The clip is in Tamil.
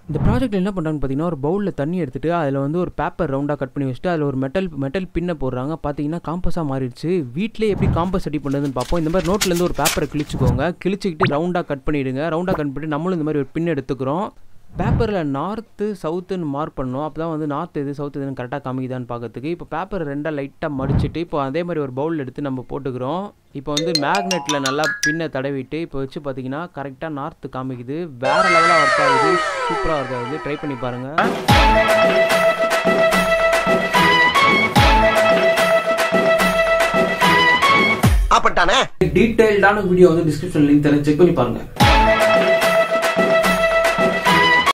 இந்த ப்ராஜெக்ட்டில் என்ன பண்ணுறாங்கன்னு பார்த்தீங்கன்னா ஒரு பவுலில் தண்ணி எடுத்துகிட்டு அதில் வந்து ஒரு பேப்பர் ரவுண்டாக கட் பண்ணி வச்சுட்டு அதில் ஒரு மெட்டல் மெட்டல் பின்னை போடுறாங்க பார்த்தீங்கன்னா காம்பஸாக மாறிடுச்சு வீட்டிலே எப்படி காம்பஸ் ரெடி பண்ணுறதுன்னு பார்ப்போம் இந்த மாதிரி நோட்லேருந்து ஒரு பேப்பரை கிழிச்சிக்கோங்க கிழிச்சிக்கிட்டு ரவுண்டாக கட் பண்ணிவிடுங்க ரவுண்டாக கட் பண்ணிட்டு நம்மளும் இந்த மாதிரி ஒரு பின் எடுத்துக்கிறோம் பேப்பரில் நார்த்து சவுத்துன்னு மார்க் பண்ணணும் அப்போ தான் வந்து நார்த் எது சவுத் எதுன்னு கரெக்டாக காமிக்குதான்னு பார்க்கறதுக்கு இப்போ பேப்பர் ரெண்டாக லைட்டாக மடிச்சிட்டு இப்போ அதே மாதிரி ஒரு பவுல் எடுத்து நம்ம போட்டுக்கிறோம் இப்போ வந்து மேக்னெட்டில் நல்லா பின்னை தடவிட்டு இப்போ வச்சு பார்த்தீங்கன்னா கரெக்டாக நார்த்து காமிக்குது வேறு லெவலாக ஒர்க் ஆகுது சூப்பராக ஒர்க் ஆகுது ட்ரை பண்ணி பாருங்கள் அப்பட்டானே டீட்டெயில்டான வீடியோ வந்து டிஸ்கிரிப்ஷன் லிங்க் தரேன் செக் பண்ணி பாருங்கள்